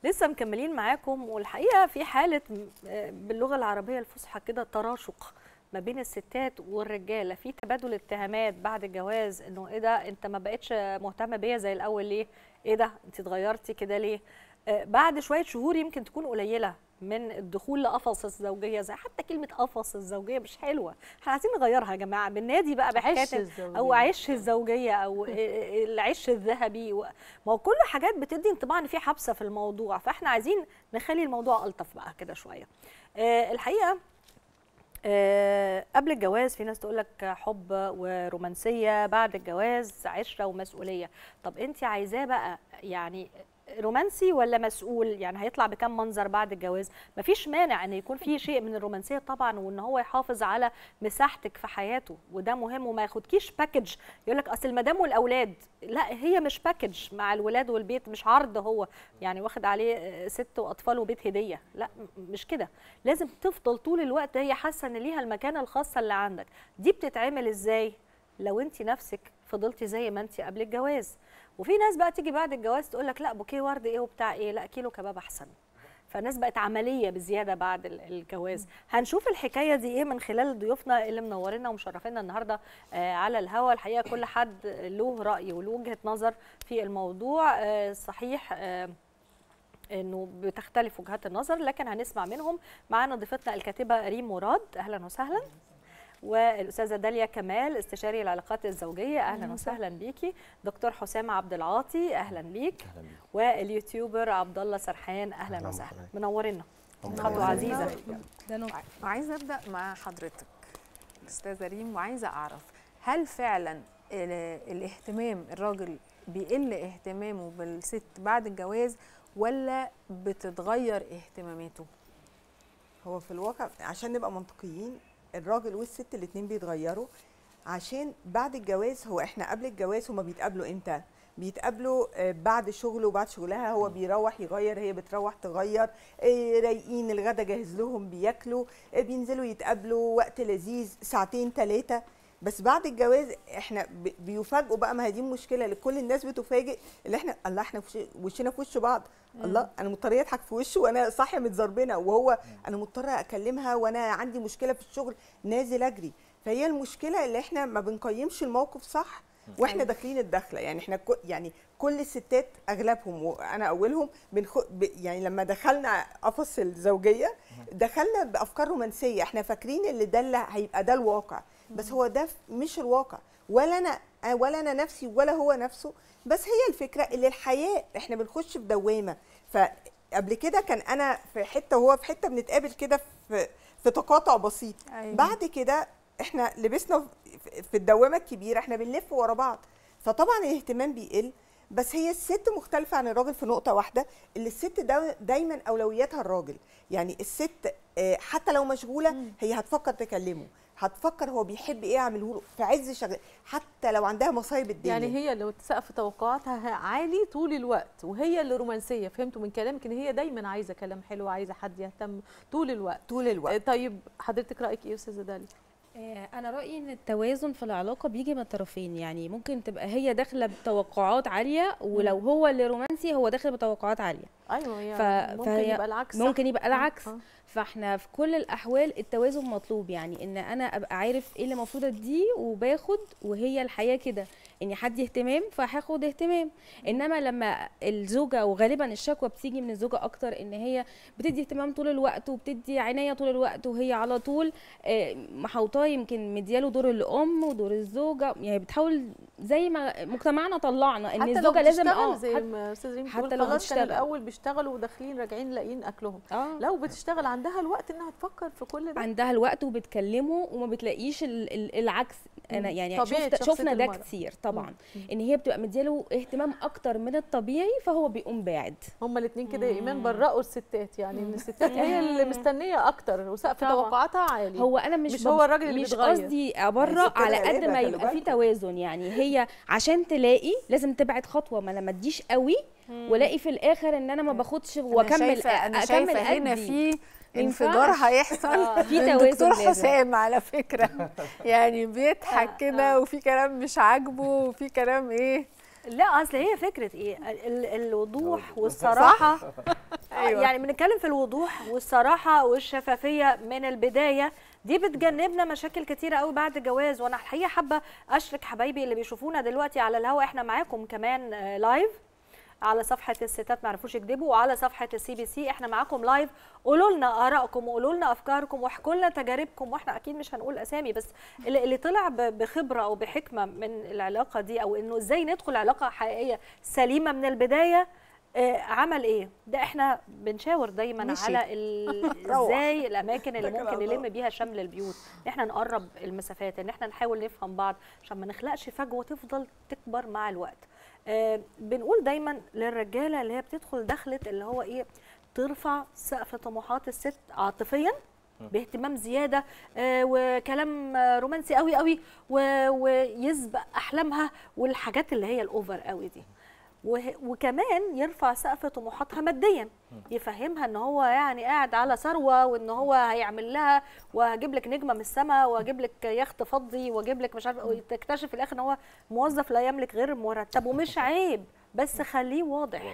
لسه مكملين معاكم والحقيقه في حاله م- آه باللغه العربيه الفصحى كده تراشق ما بين الستات والرجاله في تبادل اتهامات بعد الجواز انه ايه ده انت ما بقتش مهتمه بيا زي الاول ليه ايه ده انت اتغيرتي كده ليه آه بعد شويه شهور يمكن تكون قليله من الدخول لقفص الزوجيه زي حتى كلمه قفص الزوجيه مش حلوه احنا عايزين نغيرها يا جماعه بالنادي بقى عش بحكايه الزوجية. او عش الزوجيه او العش الذهبي و- ما هو كل حاجات بتدي انطباع ان في حبسه في الموضوع فاحنا عايزين نخلي الموضوع الطف بقى كده شويه آه، الحقيقه آه، قبل الجواز في ناس تقول لك حب ورومانسيه بعد الجواز عشره ومسؤوليه طب انت عايزاه بقى يعني رومانسي ولا مسؤول يعني هيطلع بكم منظر بعد الجواز مفيش مانع ان يكون في شيء من الرومانسيه طبعا وان هو يحافظ على مساحتك في حياته وده مهم وما ياخدكيش باكج يقول لك اصل المدام والاولاد لا هي مش باكج مع الولاد والبيت مش عرض هو يعني واخد عليه آه، ست واطفال وبيت هديه لا م- مش كده لازم تفضل طول الوقت هي حاسه ان ليها المكانه الخاصه اللي عندك دي بتتعمل ازاي لو انت نفسك فضلتي زي ما انت قبل الجواز وفي ناس بقى تيجي بعد الجواز تقول لك لا بوكيه ورد ايه وبتاع ايه لا كيلو كباب احسن فالناس بقت عمليه بزياده بعد ال- الجواز هنشوف الحكايه دي ايه من خلال ضيوفنا اللي منورينا ومشرفينا النهارده آه على الهوا الحقيقه كل حد له راي وله وجهه نظر في الموضوع آه صحيح آه انه بتختلف وجهات النظر لكن هنسمع منهم معانا ضيفتنا الكاتبه ريم مراد اهلا وسهلا والاستاذه داليا كمال استشاري العلاقات الزوجيه اهلا وسهلا بيكي دكتور حسام عبد العاطي اهلا بيك اهلا بيك واليوتيوبر عبد الله سرحان اهلا أهلاً وسهلا بحضرتك. منورنا منورنا. خطوه عزيزه ده نقطة. عايزه ابدا مع حضرتك استاذه ريم وعايزه اعرف هل فعلا ال- الاهتمام الراجل بيقل اهتمامه بالست بعد الجواز ولا بتتغير اهتماماته هو في الواقع عشان نبقى منطقيين الراجل والست الاتنين بيتغيروا عشان بعد الجواز هو احنا قبل الجواز هما بيتقابلوا امتى بيتقابلوا آه، بعد شغله وبعد شغلها هو بيروح يغير هي بتروح تغير آه، رايقين الغدا جاهز لهم بياكلوا آه، بينزلوا يتقابلوا وقت لذيذ ساعتين ثلاثه بس بعد الجواز احنا ب- بيفاجئوا بقى ما هي دي المشكله اللي كل الناس بتفاجئ اللي احنا الله احنا في وش- وشنا في وش بعض الله انا مضطره اضحك في وشه وانا صاحيه متزربنه وهو انا مضطره اكلمها وانا عندي مشكله في الشغل نازل اجري فهي المشكله اللي احنا ما بنقيمش الموقف صح واحنا داخلين الدخله يعني احنا كو يعني كل الستات اغلبهم وانا اولهم بنخ... ب... يعني لما دخلنا قفص الزوجيه دخلنا بافكار رومانسيه احنا فاكرين اللي ده اللي هيبقى ده الواقع بس هو ده مش الواقع ولا انا ولا انا نفسي ولا هو نفسه بس هي الفكره اللي الحياه احنا بنخش في دوامه فقبل كده كان انا في حته وهو في حته بنتقابل كده في في تقاطع بسيط أيوة. بعد كده احنا لبسنا في- في الدوامه الكبيره احنا بنلف ورا بعض فطبعا الاهتمام بيقل بس هي الست مختلفه عن الراجل في نقطه واحده اللي الست دا دايما اولوياتها الراجل يعني الست آه، حتى لو مشغوله هي هتفكر تكلمه هتفكر هو بيحب ايه اعمله له في عز شغل حتى لو عندها مصايب الدنيا يعني هي لو سقف توقعاتها عالي طول الوقت وهي اللي رومانسيه فهمتوا من كلامك ان هي دايما عايزه كلام حلو عايزه حد يهتم طول الوقت طول الوقت آه، طيب حضرتك رايك ايه يا استاذه داليا آه، انا رايي ان التوازن في العلاقه بيجي من الطرفين يعني ممكن تبقى هي داخله بتوقعات عاليه ولو هو اللي رومانسي هو داخل بتوقعات عاليه ايوه يعني ف- ممكن فهي يبقى العكس صح. ممكن يبقى آه، العكس آه. فاحنا في كل الاحوال التوازن مطلوب يعني ان انا ابقى عارف ايه اللي المفروض اديه وباخد وهي الحياه كده اني حد اهتمام فهاخد اهتمام انما لما الزوجه وغالبا الشكوى بتيجي من الزوجه اكتر ان هي بتدي اهتمام طول الوقت وبتدي عنايه طول الوقت وهي على طول آه، محوطاه يمكن مدياله دور الام ودور الزوجه يعني بتحاول زي ما مجتمعنا طلعنا ان حتى لو الزوجه لازم بتشتغل اه زي حت- ما استاذ ريم حتى بتقول لو خلاص بتشتغل. كان الاول بيشتغلوا وداخلين راجعين لاقيين اكلهم اه لو بتشتغل عندها الوقت انها تفكر في كل ده عندها الوقت وبتكلمه وما بتلاقيش ال- ال- العكس انا مم. يعني طبيعة شفت شخصية شفنا ده المرأة. كتير طبعا مم. ان هي بتبقى مدياله اهتمام اكتر من الطبيعي فهو بيقوم باعد هما الاثنين كده يا ايمان برقوا الستات يعني ان الستات هي اللي مستنيه اكتر وسقف طبعا. توقعاتها عالي هو انا مش مش بب- هو الراجل اللي مش بيتغير. قصدي ابرق الست على قد غالبة، ما خلي يبقى في بالكم. توازن يعني هي عشان تلاقي لازم تبعد خطوه ما انا ما اديش قوي والاقي في الاخر ان انا ما باخدش أنا واكمل شايفة أنا اكمل شايفة هنا أدي. في ما انفجار ينفعش. هيحصل في من توازن دكتور لازم. حسام على فكرة يعني بيضحك كده وفي كلام مش عاجبه وفي كلام ايه لا اصل هي فكره ايه ال- ال- الوضوح والصراحه أيوة. يعني بنتكلم في الوضوح والصراحه والشفافيه من البدايه دي بتجنبنا مشاكل كتيره قوي بعد الجواز وانا الحقيقه حابه اشرك حبايبي اللي بيشوفونا دلوقتي على الهوا احنا معاكم كمان آه، لايف على صفحه الستات ما عرفوش يكذبوا وعلى صفحه السي بي سي احنا معاكم لايف قولوا لنا ارائكم وقولوا لنا افكاركم واحكوا لنا تجاربكم واحنا اكيد مش هنقول اسامي بس اللي, اللي طلع ب- بخبره او بحكمه من العلاقه دي او انه ازاي ندخل علاقه حقيقيه سليمه من البدايه آه، عمل ايه ده احنا بنشاور دايما مشي. على ال- روح. ازاي الاماكن اللي اتكل ممكن على الله. نلم بيها شمل البيوت ان احنا نقرب المسافات ان احنا نحاول نفهم بعض عشان ما نخلقش فجوه تفضل تكبر مع الوقت آه بنقول دايما للرجاله اللي هي بتدخل دخلت اللي هو ايه ترفع سقف طموحات الست عاطفيا باهتمام زياده آه وكلام آه، رومانسي قوي قوي و- ويسبق احلامها والحاجات اللي هي الاوفر قوي دي وه- وكمان يرفع سقف طموحاتها ماديا يفهمها ان هو يعني قاعد على ثروه وان هو هيعمل لها وهجيب لك نجمه من السماء واجيب لك يخت فضي واجيب لك مش عارف تكتشف في الاخر ان هو موظف لا يملك غير مرتب ومش عيب بس خليه واضح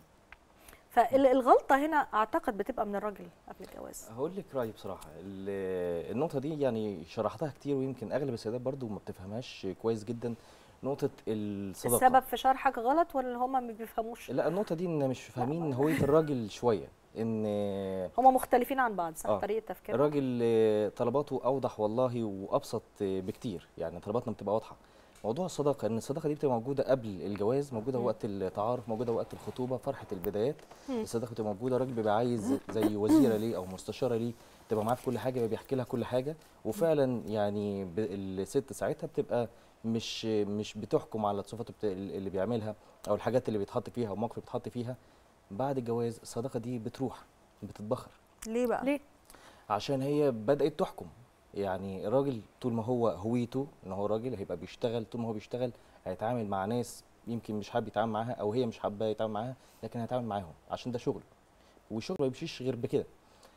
فالغلطه هنا اعتقد بتبقى من الراجل قبل الجواز هقول لك رايي بصراحه ال- النقطه دي يعني شرحتها كتير ويمكن اغلب السيدات برضو ما بتفهمهاش كويس جدا نقطه الصداقه السبب في شرحك غلط ولا هما ما بيفهموش لا النقطه دي ان مش فاهمين هويه الراجل شويه ان هما مختلفين عن بعض صح آه. طريقه تفكيرهم الراجل آه، طلباته اوضح والله وابسط آه، بكتير يعني طلباتنا بتبقى واضحه موضوع الصداقه ان الصداقه دي بتبقى موجوده قبل الجواز موجوده مم. وقت التعارف موجوده وقت الخطوبه فرحه البدايات مم. الصداقه بتبقى موجوده الراجل بيبقى عايز زي وزيره ليه او مستشاره ليه تبقى معاه في كل حاجه يبقى بيحكي لها كل حاجه وفعلا يعني ب- الست ساعتها بتبقى مش مش بتحكم على التصرفات بتا- اللي بيعملها او الحاجات اللي بيتحط فيها او المواقف اللي بيتحط فيها بعد الجواز الصداقه دي بتروح بتتبخر ليه بقى ليه عشان هي بدأت تحكم يعني الراجل طول ما هو هويته ان هو راجل هيبقى بيشتغل طول ما هو بيشتغل هيتعامل مع ناس يمكن مش حابب يتعامل معاها او هي مش حابه يتعامل معاها لكن هيتعامل معاهم عشان ده شغل والشغل ما بيمشيش غير بكده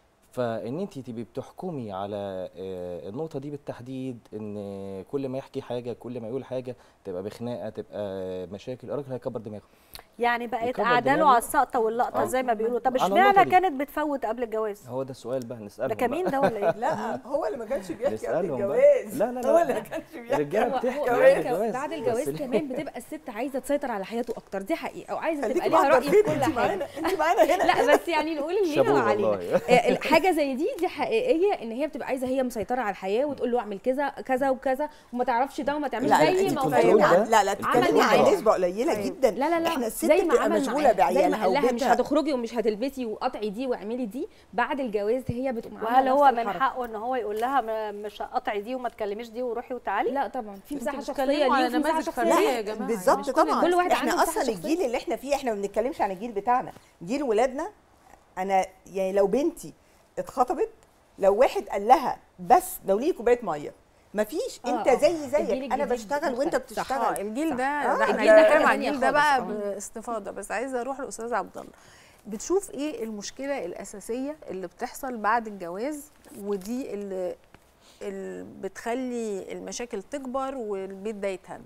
فان انت تبقي بتحكمي على آه، النقطه دي بالتحديد ان كل ما يحكي حاجه كل ما يقول حاجه تبقى بخناقه تبقى مشاكل الراجل هيكبر دماغه يعني بقت يكبر قاعده له دماغه. على السقطه واللقطه آه. زي ما بيقولوا طب على النقطة اشمعنى دي. كانت بتفوت قبل الجواز هو ده السؤال بقى نساله ده كمين ده ولا ايه لا هو اللي ما كانش بيحكي قبل نسألهم بقى. الجواز لا، لا، لا. هو اللي ما كانش بيحكي الرجاله هو- بتحكي هو بعد بعد الجواز بعد بس الجواز ليه؟ كمان بتبقى الست عايزه تسيطر على حياته اكتر دي حقيقه او عايزه خليكي تبقى ليها راي في معبرين كل انت حاجه معانا انت معانا هنا لا بس يعني نقول اللي شابوه لينا وعلينا والله. آه، الحاجه زي دي دي حقيقيه ان هي بتبقى عايزه هي مسيطره على الحياه وتقول له اعمل كذا كذا وكذا وما تعرفش ده وما تعملش لا لا زي انت ما كنت هو بتقولي بتتكلمي ده. عن لا لا عمل تتكلمي عن معاه. نسبه قليله أيوة. جدا لا لا لا احنا الست زي ما بتبقى عمل مشغوله معاها، زي ما بعيالها قال لها مش وبيتها هتخرجي ومش هتلبسي وقطعي دي واعملي دي بعد الجواز هي بتقوم عاملة وهل هو نفس من الحركة. حقه ان هو يقول لها م- مش قطعي دي وما تكلميش دي وروحي وتعالي لا طبعا في مساحه انتوا شخصيه بتتكلموا على ليه وفي مساحه نماذج شخصيه فردية ليه. يا جماعة، بالظبط مش كل- طبعا كل واحد احنا عنده مساحة اصلا شخصية. الجيل اللي احنا فيه احنا ما بنتكلمش عن الجيل بتاعنا جيل ولادنا انا يعني لو بنتي اتخطبت لو واحد قال لها بس لو ليه كوبايه ميه مفيش آه، انت آه. زي الجيل زيك انا الجديد بشتغل وانت مختلف. صح. اه بتشتغل الجيل ده آه، ده احنا الجيل ده بنتكلم حاجة عن الجيل تانية ده بقى خالص، آه. باستفاضه بس عايزه اروح لاستاذ عبد الله بتشوف ايه المشكله الاساسيه اللي بتحصل بعد الجواز ودي اللي, اللي بتخلي المشاكل تكبر والبيت ده يتهد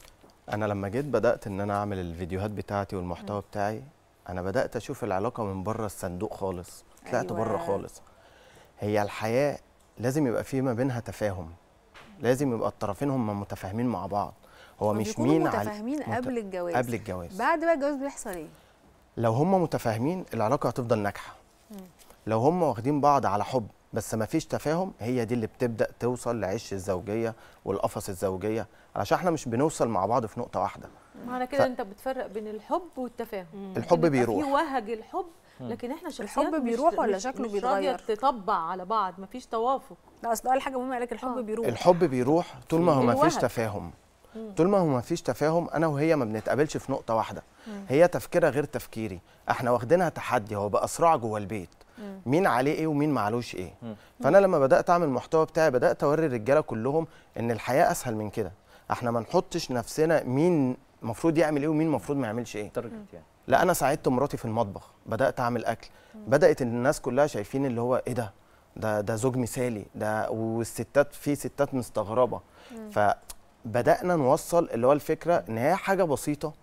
انا لما جيت بدات ان انا اعمل الفيديوهات بتاعتي والمحتوى بتاعي انا بدات اشوف العلاقه من بره الصندوق خالص طلعت أيوة. بره خالص هي الحياه لازم يبقى في ما بينها تفاهم لازم يبقى الطرفين هم متفاهمين مع بعض هو مش بيكونوا مين على- متفاهمين مت- قبل الجواز قبل الجواز بعد بقى الجواز بيحصل ايه لو هم متفاهمين العلاقه هتفضل ناجحه لو هم واخدين بعض على حب بس ما فيش تفاهم هي دي اللي بتبدا توصل لعش الزوجيه والقفص الزوجيه علشان احنا مش بنوصل مع بعض في نقطه واحده معنى كده ف- انت بتفرق بين الحب والتفاهم الحب يبقى بيروح في وهج الحب لكن احنا شخصيات الحب مش- بيروح ولا مش- شكله مش راضية بيتغير؟ تطبع على بعض مفيش توافق لا اصل قال حاجه مهمه قال لك الحب آه. بيروح الحب بيروح طول ما هو ما فيش الوهج. تفاهم طول ما هو ما فيش تفاهم انا وهي ما بنتقابلش في نقطه واحده هي تفكيرها غير تفكيري احنا واخدينها تحدي هو بقى صراع جوه البيت مين عليه ايه ومين معلوش ايه فانا لما بدات اعمل المحتوى بتاعي بدات اوري الرجاله كلهم ان الحياه اسهل من كده احنا ما نحطش نفسنا مين المفروض يعمل ايه ومين المفروض ما يعملش ايه تارجت يعني لا انا ساعدت مراتي في المطبخ بدات اعمل اكل بدات الناس كلها شايفين اللي هو ايه ده ده ده زوج مثالي ده والستات في ستات مستغربه فبدانا نوصل اللي هو الفكره ان هي حاجه بسيطه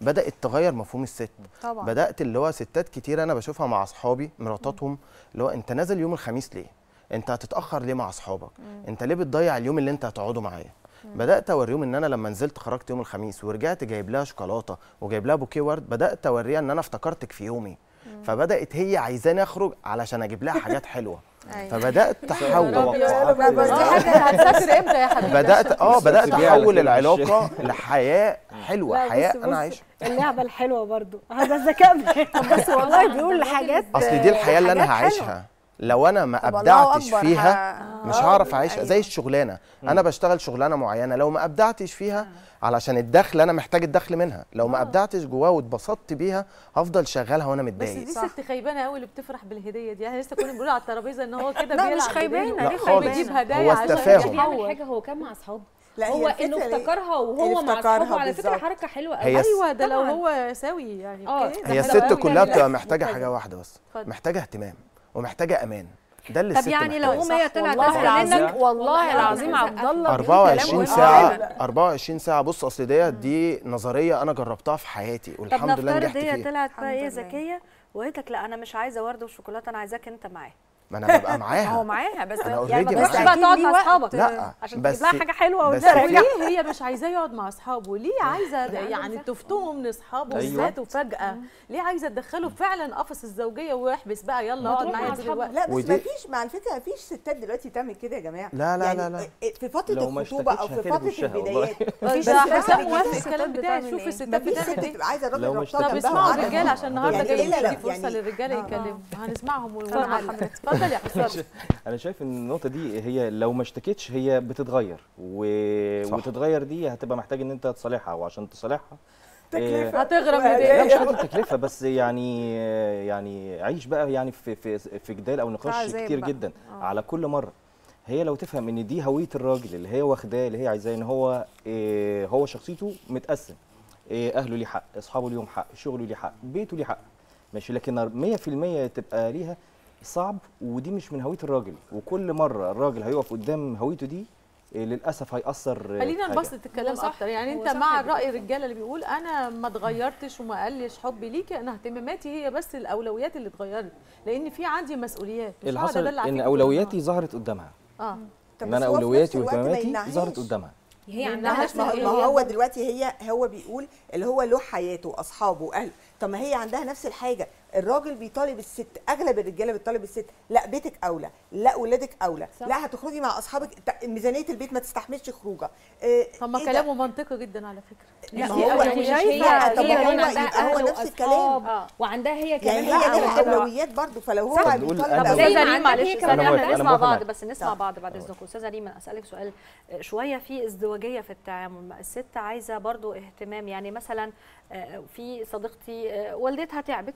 بدات تغير مفهوم الست طبعا بدات اللي هو ستات كتير انا بشوفها مع اصحابي مراتاتهم اللي هو انت نازل يوم الخميس ليه انت هتتاخر ليه مع اصحابك انت ليه بتضيع اليوم اللي انت هتقعده معايا بدات اوريهم ان انا لما نزلت خرجت يوم الخميس ورجعت جايب لها شوكولاته وجايب لها بوكيه ورد بدات اوريها ان انا افتكرتك في يومي فبدات هي عايزاني اخرج علشان اجيب لها حاجات حلوه أيوة. فبدات تحول توقعات دي حاجه هتسافر امتى يا حبيبي بدات اه بدات بيع على احول كده العلاقه لحياه حلوه لا، حياه بص- انا بص، عايشها اللعبه الحلوه برضو هذا الذكاء بس والله بيقول حاجات اصل دي الحياه اللي انا حاجات حلوة. هعيشها لو انا ما طب الله ابدعتش أكبر، فيها ه- مش آه، هعرف اعيشها أيوة. زي الشغلانه انا بشتغل شغلانه معينه لو ما ابدعتش فيها علشان الدخل انا محتاج الدخل منها لو ما ابدعتش جواها واتبسطت بيها هفضل شغالها وانا بس متضايق دي صح. ست خيبانه قوي اللي بتفرح بالهديه دي احنا لسه كنا بنقول على الترابيزه ان هو كده لا، بيلعب مش خيبانة، بإيديه. ليه هو خيبانة؟ بيجيب هدايا هو عشان التفاهم. يجيبها. بيعمل حاجه هو كان مع اصحابه لا هو هي انه الفكرة افتكرها اللي وهو مع افتكرها اصحابه على فكره بالظبط. حركه حلوه هي قوي الس- ايوه ده لو طبعاً. هو سوي يعني آه. أوكي، ده هي حلو الست قوي كلها يعني. بتبقى محتاجه اتفضل. حاجه واحده بس اتفضل. محتاجه اهتمام ومحتاجه امان ده اللي طب الست يعني لو محتاجاه. ام هي طلعت والله تسال العظيم منك والله العظيم عبد الله بيقول 24 كلام ساعة مهم. 24 ساعة بص اصل ديت دي نظرية أنا جربتها في حياتي طب والحمد لله نفترض نجحت هي فيها طلعت بقى ايه الحمد لله. ذكيه وقالت لك لا انا مش عايزه ورده وشوكولاته انا عايزاك انت معايا ما أنا ببقى هو معاها معاها بس أنا يعني ما already تروحش معاها. بقى أكيد تقعد ليه مع وقت. اصحابك لا عشان بس تجيب لها حاجه حلوه بس وترجع في- ليه هي مش عايزاه يقعد مع اصحابه ليه عايزه يعني تفتوه من اصحابه أيوة. وذاته فجاه ليه عايزه تدخله فعلا قفص الزوجيه ويحبس بقى يلا اقعد تروح مع معايا أصحابه. دلوقتي لا بس ودي- ما فيش مع الفكره ما فيش ستات دلوقتي تعمل كده يا جماعه لا لا يعني لا لا. في فتره لو ما الخطوبه او اشتكتش في هتقلب فتره وشها والله. البدايات مفيش ده ستات حسام بتجيب- موافق الستات الكلام بتاعي بتعمل شوف إيه؟ الستات مفيش ست بتعمل ايه بتبقى عايزه الراجل لو ما ربطها اشتكتش طب جنبها اسمعوا وقاعدة الرجاله عشان النهارده يعني جايين إيه لا لا، ندي فرصه يعني- للرجاله آه. يتكلموا هنسمعهم اتفضل ونعلق حضرتك. اتفضل يا حسام انا شايف ان النقطه دي هي لو ما اشتكتش هي بتتغير و... صح. وتتغير دي هتبقى محتاج ان انت تصالحها وعشان تصالحها تكلفة. هتغرم وهدايا. لا مش ايديك هتبقى تكلفه بس يعني يعني عيش بقى يعني في في في جدال او نقاش عذاب كتير بقى. جدا آه. على كل مره هي لو تفهم ان دي هويه الراجل اللي هي واخداه اللي هي عايزاه ان هو إيه هو شخصيته متقسم إيه اهله ليه حق اصحابه ليهم حق شغله ليه حق بيته ليه حق ماشي لكن 100% تبقى ليها صعب ودي مش من هويه الراجل وكل مره الراجل هيقف قدام هويته دي إيه للاسف هيأثر في خلينا حاجة. نبسط الكلام هو صح، اكتر يعني هو انت صح مع جدا. الراي الرجاله اللي بيقول انا ما اتغيرتش وما قلش حبي ليكي انا اهتماماتي هي بس الاولويات اللي اتغيرت لان في عندي مسؤوليات مش اللي هقعد حصل أدلع ان فيك طول اولوياتي ظهرت قدامها النهار. اه طب ان انا بس هو في اولوياتي نفس الوقت ما واهتماماتي يمنعهاش. ظهرت قدامها هي ما عندها يمنعهاش ما هو- إيه ما هي هو برضه؟ دلوقتي هي هو بيقول اللي هو له حياته واصحابه واهله طب ما هي عندها نفس الحاجه الراجل بيطالب الست اغلب الرجاله بتطالب الست لا بيتك اولى لا ولادك اولى صح. لا هتخرجي مع اصحابك ت- ميزانيه البيت ما تستحملش خروجه إيه طب ما إيه ده؟ كلامه منطقي جدا على فكره لا ما هي هو يعني مش مش هي- هي طب هي هو كمان عندها يبقى هو اهل نفس الكلام. واصحاب آه. وعندها هي يعني كمان هي بقى لها عندها- اولويات برضه فلو هو صح، بنقول بيطالب أنا أولويات- استاذه زي ما ريم عندك معلش هي استاذه كمان ريم عندها. احنا أنا نسمع موافق بعض معاك. بس نسمع طب. بعض بعد اذنكم استاذه ريم اسالك سؤال شويه في ازدواجيه في التعامل ما الست عايزه برضو اهتمام يعني مثلا آه، في صديقتي آه، والدتها تعبت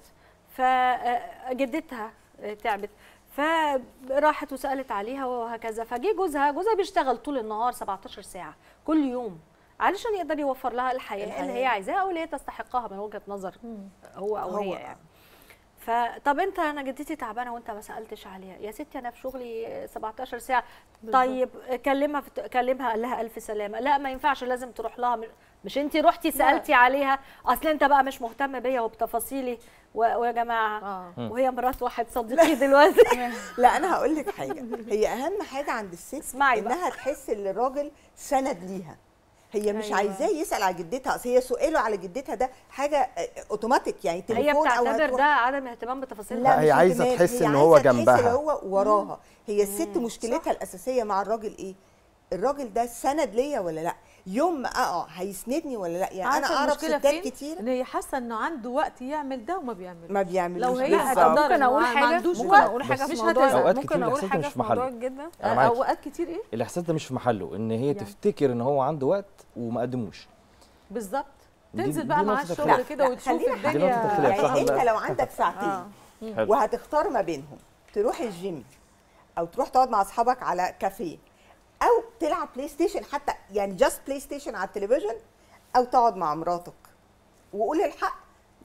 فجدتها تعبت فراحت وسالت عليها وهكذا فجه جوزها جوزها بيشتغل طول النهار 17 ساعه كل يوم علشان يقدر يوفر لها الحياه, اللي الحياة. هي عايزاها او اللي هي تستحقها من وجهه نظر هو او هو هي آه. يعني فطب انت انا جدتي تعبانه وانت ما سالتش عليها يا ستي انا في شغلي 17 ساعه طيب كلمها في كلمها قال لها الف سلامه لا ما ينفعش لازم تروح لها مش- مش انت رحتي سالتي عليها اصل انت بقى مش مهتم بيا وبتفاصيلي و- ويا جماعه اه وهي مرات واحد صديقي دلوقتي لا انا هقول لك حاجه هي اهم حاجه عند الست اسمعي بقى. انها تحس ان الراجل سند ليها هي مش أيوة. عايزاه يسال على جدتها اصل هي سؤاله على جدتها ده حاجه آه، اوتوماتيك يعني هي تليفون او بتعتبر هتروح- ده عدم اهتمام بتفاصيل لا، هي مش عايزة اهتمام، تحس هي إن هو عايزة تحس جنبها. ان هو وراها هي الست مشكلتها الاساسيه مع الراجل ايه الراجل ده سند ليا ولا لا يوم ما اقع هيسندني ولا لا يعني انا عارفة اعرف المشكلة ستات فين؟ كتير ان هي حاسه انه عنده وقت يعمل ده وما بيعمل ما بيعملوش لو هي بالظبط. هتقدر ممكن اقول ما- ما حاجه عندوش ممكن وقت. اقول حاجه مش في موضوع هتزهق. أوقات ممكن كتير اقول الإحساس حاجه مش في في محله. موضوع جدا أنا معاك. اوقات كتير ايه الاحساس ده مش في محله ان هي يعني. تفتكر ان هو عنده وقت وما قدموش بالظبط دي- تنزل دي بقى مع نقطة الشغل الخلاف. كده لا، وتشوف خلينا دي نقطة الدنيا الخلاف. صح يعني انت ولا لا؟ لو عندك ساعتين اه حلو. وهتختار ما بينهم تروح الجيم او تروح تقعد مع اصحابك على كافيه او تلعب بلاي ستيشن حتى يعني جاست بلاي ستيشن على التلفزيون او تقعد مع مراتك وقول الحق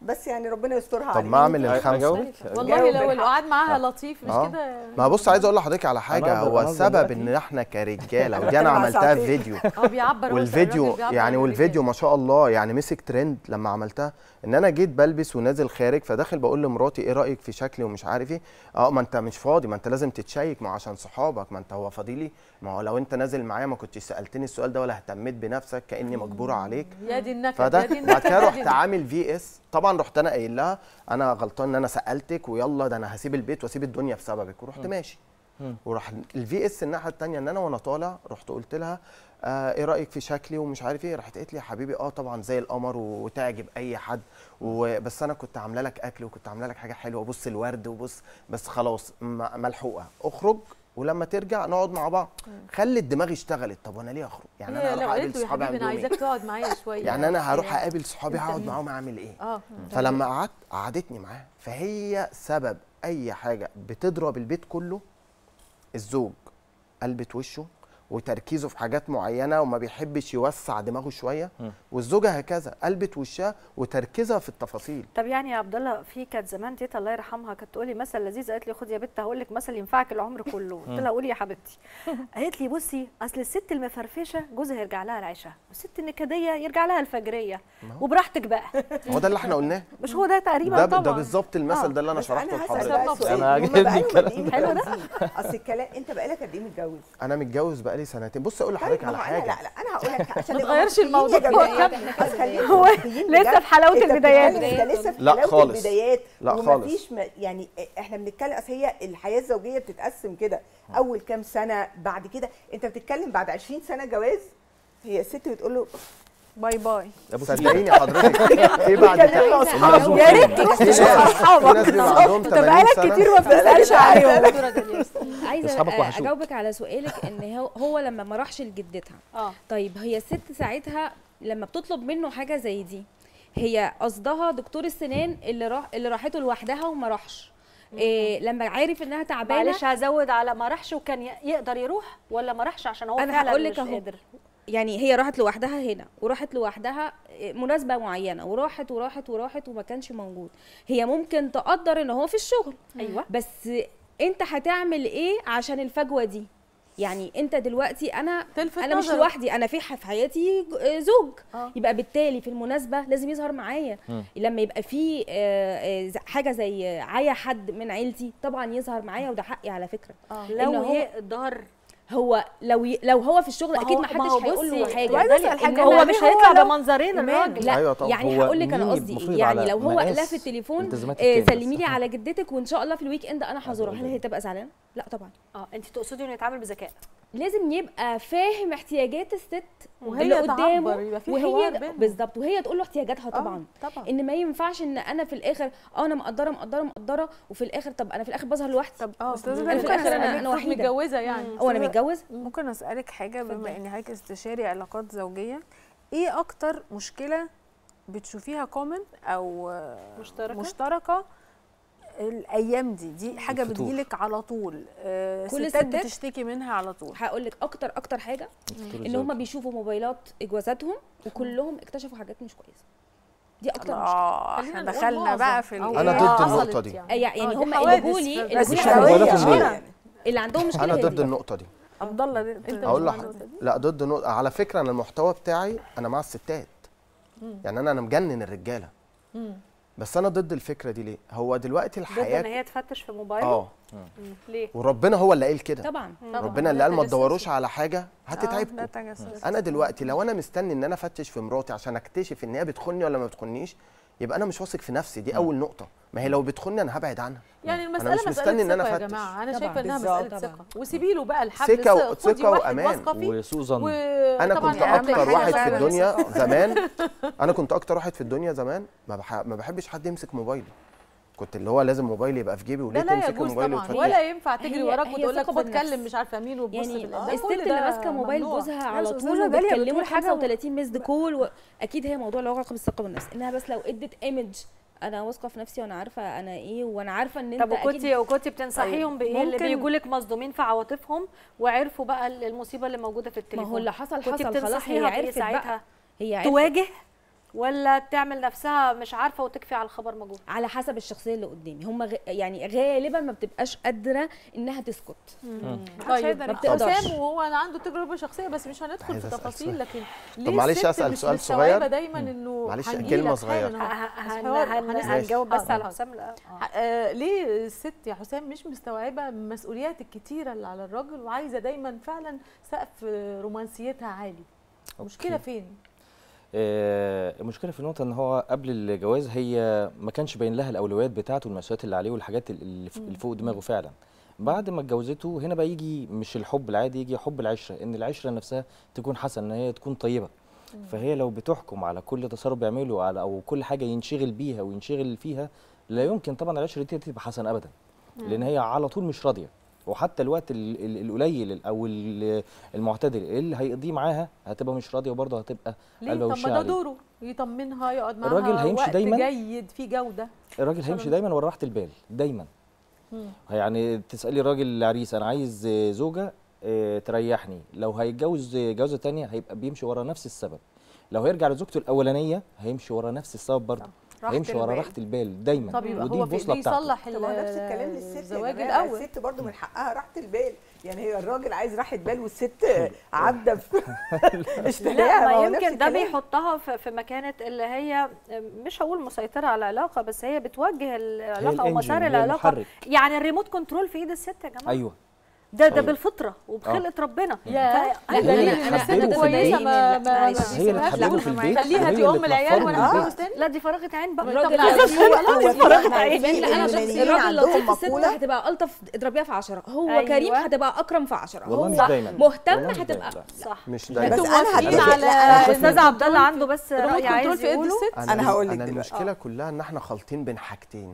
بس يعني ربنا يسترها طب علينا ما اعمل الخمسه أجاوبك؟ والله جاوب لو بالحق. القعاد معاها لطيف مش آه. كده ما بص عايز اقول لحضرتك على حاجه أنا هو بنظم السبب دلوقتي. ان احنا كرجاله ودي انا مع عملتها في ساعتين. فيديو اه بيعبر هو والفيديو الراجل بيعبر يعني عن والفيديو ما شاء الله يعني مسك ترند لما عملتها ان انا جيت بلبس ونازل خارج فداخل بقول لمراتي ايه رايك في شكلي ومش عارف ايه اه ما انت مش فاضي ما انت لازم تتشيك ما عشان صحابك ما انت هو فاضي لي ما هو لو انت نازل معايا ما كنتش سالتني السؤال ده ولا اهتميت بنفسك كاني مجبوره عليك يا دي النكد فده يا دي بعد النكد كده يا رحت دي عامل في اس طبعا رحت انا قايل لها انا غلطان ان انا سالتك ويلا ده انا هسيب البيت واسيب الدنيا بسببك ورحت ماشي مم. وراح الفي اس الناحيه الثانيه ان انا وانا طالع رحت قلت لها آه ايه رايك في شكلي ومش عارف ايه راحت قالت لي يا حبيبي اه طبعا زي القمر وتعجب اي حد وبس انا كنت عامله لك اكل وكنت عامله لك حاجه حلوه بص الورد وبص بس خلاص م- ملحوقه اخرج ولما ترجع نقعد مع بعض خلي الدماغ اشتغلت طب وانا ليه اخرج يعني هي انا لو هروح قالت اقابل له يا صحابي حبيبي انا اعمل لهم إيه؟ عايزاك تقعد معايا شويه يعني انا هروح اقابل صحابي هقعد معاهم اعمل ايه اه فلما قعدت قعدتني معاه فهي سبب اي حاجه بتضرب البيت كله الزوج قلبت وشه وتركيزه في حاجات معينه وما بيحبش يوسع دماغه شويه مم. والزوجه هكذا قلبت وشها وتركيزها في التفاصيل طب يعني يا عبد الله في كانت زمان تيتا الله يرحمها كانت تقول لي مثل لذيذ قالت لي خدي يا بت هقول لك مثل ينفعك العمر كله قلت لها قولي يا حبيبتي قالت لي بصي اصل الست المفرفشه جوزها يرجع لها العشاء والست النكديه يرجع لها الفجريه وبراحتك بقى هو ده اللي احنا قلناه مش هو ده تقريبا ده طبعا ده بالظبط المثل آه، ده اللي انا بس شرحته انا هسال لحضرتك بقى سؤال أنا هما عاجبني بقالهم الكلام قد ايه حلو ده. متجوزين؟ اصل الكلام انت بقالك قد ايه متجوز؟ انا متجوز بقالي سنتين بص اقول طيب لحضرتك ما على هو حاجه انا لا لا انا هقول لك عشان ما نبقى تغيرش منطقيين الموضوع يا جماعة. بدايات، أصل خلينا هو منطقيين لسه بجد. في حلاوة أنت البدايات. بتتكلم ده لسه في لا حلاوه خالص. البدايات لا خالص. ومفيش م- يعني احنا بنتكلم اصل هي الحياه الزوجيه بتتقسم كده اول كام سنه بعد كده انت بتتكلم بعد 20 سنه جواز هي الست بتقول له باي باي صدقيني حضرتك في بعد كلمنا اصحاب يا ريت في ناس في ناس بيبقى عندهم انت 80 بقالك سنه كتير ما بتسالش عليهم عايزه أصحابك آه، وحشوك. اجاوبك على سؤالك ان هو, هو لما ما راحش لجدتها اه طيب هي الست ساعتها لما بتطلب منه حاجه زي دي هي قصدها دكتور السنان اللي راح اللي راحته لوحدها وما راحش إيه لما عارف انها تعبانه معلش هزود على ما راحش وكان ي- يقدر يروح ولا ما راحش عشان هو أنا فعلا هقول لك مش أهو. قادر يعني هي راحت لوحدها هنا وراحت لوحدها إيه، مناسبه معينه وراحت وراحت وراحت وما كانش موجود هي ممكن تقدر ان هو في الشغل ايوه بس انت هتعمل ايه عشان الفجوه دي يعني انت دلوقتي انا تلفت انا مش نظره. لوحدي انا في ح- في حياتي ج- آه، زوج آه. يبقى بالتالي في المناسبه لازم يظهر معايا مم. لما يبقى في آه، آه، ز- حاجه زي عيا حد من عيلتي طبعا يظهر معايا وده حقي على فكره لو إنه هو- هي ضار هو لو ي... لو هو في الشغل ما اكيد هو- ما ما هو حدش هيقول له بصي، حاجه وعايزة أسأل حاجة، إنما هو هو مش ليه هو هيطلع لو- بمنظرين الراجل لا أيوة طبعا. يعني هو هقول لك انا مين قصدي المفروض ايه يعني على لو هو مقاس قالها في التليفون التزامات آه، التاني سلمي لي بس. على جدتك وان شاء الله في الويك اند انا هزورها هل هي تبقى زعلانه لا طبعا اه انت تقصدي انه يتعامل بذكاء لازم يبقى فاهم احتياجات الست وهي اللي تعبر، قدامه يبقى في وهي حوار بينهم. بالظبط وهي تقول له احتياجاتها آه، طبعا طبعا ان ما ينفعش ان انا في الاخر اه انا مقدره مقدره مقدره وفي الاخر طب انا في الاخر بظهر لوحدي طب اه استاذه أنا في ممكن الآخر أنا- أسألك- أنا وحيدة. متجوزه يعني هو انا أستاذة- متجوز ممكن اسالك حاجه بما اتفضلي. اني حضرتك استشاري علاقات زوجيه ايه اكتر مشكله بتشوفيها كومن او آه، مشتركة؟ مشتركه الايام دي دي حاجه الفتور. بتجيلك على طول آه، كل ستات الستات؟ بتشتكي منها على طول هقول لك اكتر اكتر حاجه ان هم بيشوفوا موبايلات جوازاتهم وكلهم اكتشفوا حاجات مش كويسه دي اكتر مشكله اه خلينا احنا نقول دخلنا معظم. بقى في أو ال- أنا إيه، ضد حصلت النقطة دي. يعني. أي- يعني آه، دي هم اللي حوادث جابوا لي في- اللي بس جابوا مش لي موبايلات المشكلة الموبايل. اللي عندهم مشكله انا هي ضد دي. النقطه دي عبد الله دي- انت اقول مش مع لك النقطة دي؟ لا ضد نقطة. على فكره انا المحتوى بتاعي انا مع الستات يعني انا انا مجنن الرجاله مم. بس انا ضد الفكره دي ليه هو دلوقتي ضد ان الحياه هي تفتش في موبايله اه مم. ليه وربنا هو اللي قايل كده طبعا طبعاً. ربنا اللي ده قال ما تجسس. تدوروش على حاجه آه، ده هتتعبكم تجسس. انا دلوقتي لو انا مستني ان انا افتش في مراتي عشان اكتشف ان هي بتخوني ولا ما بتخونيش يبقى انا مش واثق في نفسي دي اول نقطه ما هي لو بتخوني انا هبعد عنها يعني أنا المسألة مش مستني مسألة إن أنا ثقة يا أفتش. جماعة أنا طبعاً. شايفة إنها بالظبط. مسألة طبعاً. ثقة وسيبي له بقى الحبل ثقة- ثق- خدي ثقة واحد وأمان. واثقة فيه وسوء ظن انا وطبعاً كنت أهم اكتر حاجة واحد في فعلاً الدنيا الثقة. زمان انا كنت اكتر واحد في الدنيا زمان ما, بح... ما بحبش حد يمسك موبايلي كنت اللي هو لازم موبايلي يبقى في جيبي لا وليه لا تمسكي يجوز موبايلي طبعا وتفتحي ولا ينفع تجري هي- وراك هي وتقول لك ثقة خد بالنفس. كلم مش عارفه مين وتبص يعني في ال- ده الست كل اللي ده ماسكه موبايل ممنوع. جوزها لا، على أستاذة طول داليا وبتكلمه بتقول حاجة 35 مسد كول و... اكيد هي موضوع له علاقه بالثقه بالنفس انها بس لو ادت ايمج انا واثقه في نفسي وانا عارفه انا ايه وانا عارفه ان انت طب اكيد وكنتي وكنتي بتنصحيهم بايه اللي ممكن- بيجوا لك مصدومين في عواطفهم وعرفوا بقى المصيبه اللي موجوده في ما التليفون هو اللي حصل كنتي حصل خلاص هي بتنصحيها بإيه عرفت بقى ساعتها هي عرفت تواجه ولا تعمل نفسها مش عارفه وتكفي على الخبر موجود على حسب الشخصيه اللي قدامي هم غ... يعني غالبا ما بتبقاش قادره انها تسكت محدش طيب هيقدر ما يحكم. بتقدرش. حسام وهو انا عنده تجربه شخصيه بس مش هندخل عايز في أسأل تفاصيل سؤال. لكن طب ليه معلش الست أسأل مش سؤال مستوعبة صغير؟ دايما انه معلش هنجيلك كلمة حالا، صغيرة. أنا هن- حوار- هن- هنسأل. هنجاوب بس حاضر، على حاضر. حسام لا آه. آه ليه الست يا حسام مش مستوعبه المسؤوليات الكتيره اللي على الراجل وعايزه دايما فعلا سقف رومانسيتها عالي المشكله أوكي. فين آه، المشكله في النقطه ان هو قبل الجواز هي ما كانش باين لها الاولويات بتاعته والمسؤوليات اللي عليه والحاجات اللي ف- اللي فوق دماغه فعلا بعد ما اتجوزته هنا بقى يجي مش الحب العادي يجي حب العشره ان العشره نفسها تكون حسنه ان هي تكون طيبه فهي لو بتحكم على كل تصرف بيعمله على او كل حاجه ينشغل بيها وينشغل فيها لا يمكن طبعا العشره دي تبقى حسنه ابدا لان هي على طول مش راضيه وحتى الوقت ال- ال- القليل او ال- المعتدل اللي هيقضيه معاها هتبقى مش راضيه وبرضه هتبقى ليه قلبها طب وشها ما ده عليه. دوره يطمنها يقعد معاها الراجل هيمشي وقت دايماً. جيد في جوده الراجل هيمشي دايما ورا راحه البال دايما يعني تسالي راجل العريس انا عايز زوجه آه، تريحني لو هيتجوز جوازه تانية هيبقى بيمشي ورا نفس السبب لو هيرجع لزوجته الاولانيه هيمشي ورا نفس السبب برضه راحة هيمشي ورا البال. راحه البال دايما طب يبقى ودي هو في البوصله ايديه بتاعته يصلح طب ما هو نفس الكلام للست الزواج يا جماعة، الاول الست برضو من حقها راحه البال يعني هي الراجل عايز راحه بال والست عبده في اشتهاها لا هو ما نفس يمكن ده الكلام. بيحطها في في مكانه اللي هي مش هقول مسيطره على العلاقه بس هي بتوجه العلاقه او الإنجن، مسار هي العلاقه المحرك. يعني الريموت كنترول في ايد الست يا جماعه ايوه ده ده أيوة. بالفطره وبخلقه ربنا يا ف- لا هي اللي انا انا تحببه انا في كويسه البيت. ما ما معلش. ما هي اللي بيسيبهاش. تحببه لا، في البيت خليها وهي دي ام اللي العيال تنفضه وانا في هتجوز البيت. تاني لا دي فرغه عين بقى طب الراجل لا، لو بس هو هو في فرغت ناس عين. في لا انا شخص يونانيين الراجل لو عندهم شاف الست مقولة هتبقى الطف اضربيها في عشرة هو أيوة. كريم هتبقى اكرم في عشرة والله هو مش دايما مهتم والله مش هتبقى دايما. صح مش بس دايما انتوا انا موافقين هتفق على لا انا استاذ ريموت عبد الله كنترول عنده بس ريموت راي كنترول عايز في ايد يقوله الست أنا هقول لك انا دلوقتي. المشكله كلها ان احنا خالطين بين حاجتين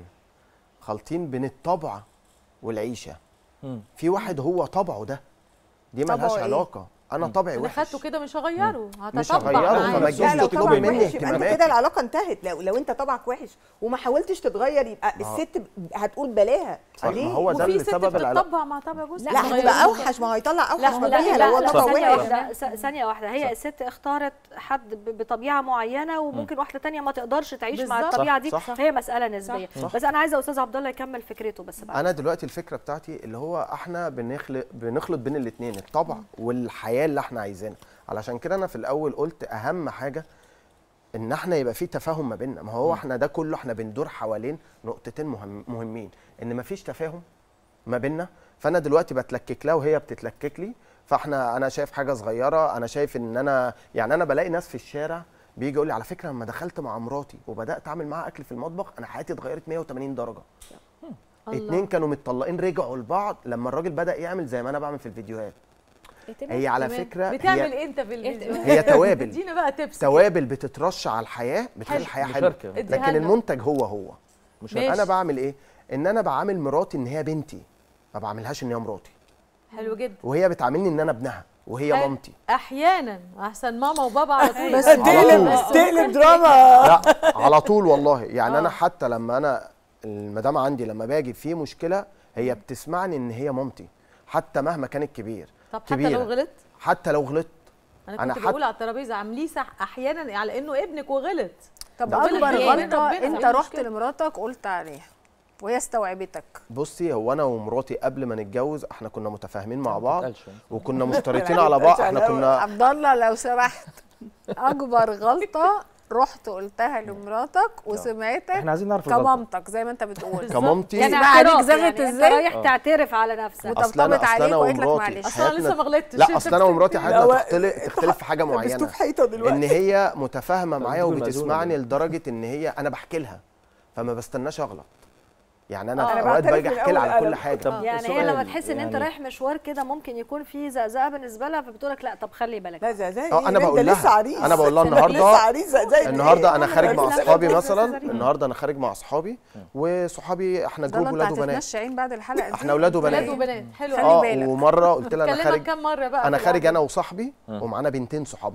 خالطين بين الطبع والعيشه مم. في واحد هو طبعه ده دي طبعه ملهاش إيه؟ علاقه انا طبعي انا وحش خدته كده مش هغيره مش هتطبع هغيره، معاه. فما لا تجيش لو تطلبي طبعا مني وحش يبقى انت اهتماماتي. كده العلاقه انتهت لو لو انت طبعك وحش وما حاولتش تتغير يبقى ما هو- الست هتقول بلاها صح، ليه؟ ما هو ده وفي اللي ست سبب العلاقه بتطبع مع طبع جوزها لا ما هتبقى غيروش. اوحش ما هو هيطلع اوحش لا ما لا فيها لا, لو هو لا طبع ثانية وحش واحدة س- ثانية واحدة هي الست اختارت حد ب- بطبيعة معينة وممكن واحدة تانية ما تقدرش تعيش مع بالظبط. الطبيعة دي صح، صح. هي مسألة نسبية صح. بس أنا عايزة أستاذ عبد الله يكمل فكرته بس بعد انا دلوقتي الفكره بتاعتي اللي هو احنا بنخلق بنخلط بين الاثنين الطبع والحياه اللي احنا عايزينها علشان كده انا في الاول قلت اهم حاجه ان احنا يبقى في تفاهم ما بيننا ما هو احنا ده كله احنا بندور حوالين نقطتين مهم مهمين ان ما فيش تفاهم ما بيننا فانا دلوقتي بتلكك لها وهي بتتلكك لي فاحنا انا شايف حاجه صغيره انا شايف ان انا يعني انا بلاقي ناس في الشارع بيجي يقول لي على فكره لما دخلت مع مراتي وبدات اعمل معاها اكل في المطبخ انا حياتي اتغيرت 180 درجه الله. اتنين كانوا متطلقين رجعوا لبعض لما الراجل بدا يعمل زي ما انا بعمل في الفيديوهات هي على تمام. فكره بتعمل هي ايه انت في الفيديو هي توابل ادينا بقى تبس توابل بتترش على الحياه بتخلي حلو. الحياه حلوه مشاركة. اديها لكن لنا. المنتج هو هو مش ماشي. انا بعمل ايه ان انا بعامل مراتي ان هي بنتي ما بعملهاش ان هي مراتي حلو جدا وهي بتعاملني ان انا ابنها وهي حلو. مامتي احيانا احسن ماما وبابا على طول بس على تقلب طول. تقلب دراما لا على طول والله يعني آه. انا حتى لما انا المدام عندي لما باجي في مشكله هي بتسمعني ان هي مامتي حتى مهما كانت كبير طب حتى كبيرة. لو غلط حتى لو غلطت انا أنا كنت حت- بقول على الترابيزه عامليه صح احيانا على انه ابنك وغلط طب ربنا اكبر يهدينا، غلطه ربنا، انت إيه رحت المشكلة؟ لمراتك قلت عليها وهي استوعبتك بصي هو انا ومراتي قبل ما نتجوز احنا كنا متفاهمين مع بعض تتقالش. وكنا مشتركين على بعض احنا كنا عبد الله لو سمحت اكبر غلطه رحت قلتها لمراتك وسمعتك احنا عايزين نعرف الغلطة. كمامتك زي ما انت بتقول كمامتي يعني بقى عليك اعتراف زغت يعني انت إزاي؟ رايح آه. تعترف على نفسك وطب- اصل انا طبطبت اصل عليك انا وقالت لك ومراتي معلش. اصلا أنا لسه ما غلطتش لا اصل انا ومراتي لا، حياتنا هو- تختلف تختلف في حاجه لبستوه معينه في حيطه دلوقتي ان هي متفاهمه معايا فبتجيب المأذون وبتسمعني ولا لدرجه ان هي انا بحكي لها فما بستناش اغلط يعني انا آه. في أنا اوقات بعترف باجي من احكي لها أول على كل قلم. حاجه طب يعني هي سؤال، لما تحس ان انت يعني رايح مشوار كده ممكن يكون في زقزقه بالنسبه لها فبتقول لك لا طب خلي بالك لا زي زي اه انا ده بقول لسه لها عريس انا بقول لها لسه النهارده عريس زي زي النهارده انا خارج مع لا، لا، اصحابي لا، لا، مثلا لا، لا. النهارده انا خارج مع اصحابي وصحابي احنا عبد الله جروب انت ولاد وبنات هتتمشى عين بعد الحلقه دي احنا ولاد وبنات. ولاد وبنات حلو خلي قوي اه بالك. ومره قلت لها انا بكلمك خارج كام مره بقى انا في خارج القعدة؟ انا وصاحبي ومعانا بنتين صحابنا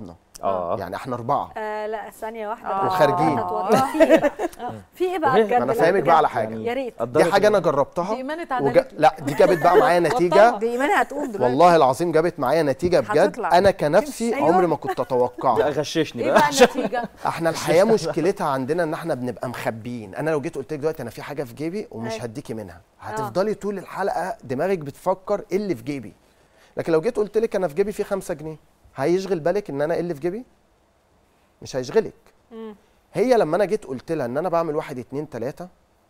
اه يعني احنا اربعه آه لا ثانيه واحده آه. بقى. وخارجين. هتوتر. في ايه بقى آه. في ايه بقى وهي- بجد ما انا لا فاهمك بجد. بقى على حاجه يا ريت دي حاجه انا جربتها دي ايمانه وجا... عدد لا دي جابت بقى معايا نتيجه دي ايمان هتقوم دلوقتي والله العظيم جابت معايا نتيجه بجد هتطلع. انا كنفسي أيوة. عمري ما كنت لا اتوقعها غششني ايه بقى بقى النتيجه احنا الحياه مشكلتها عندنا ان احنا بنبقى مخبيين انا لو جيت قلت لك دلوقتي انا في حاجه في جيبي ومش أيوة. هديكي منها هتفضلي طول الحلقه دماغك بتفكر ايه اللي في جيبي لكن لو جيت قلت لك انا في جيبي في 5 جنيه هيشغل بالك ان انا ايه اللي في جيبي مش هيشغلك مم. هي لما انا جيت قلت لها ان انا بعمل واحد اتنين تلاته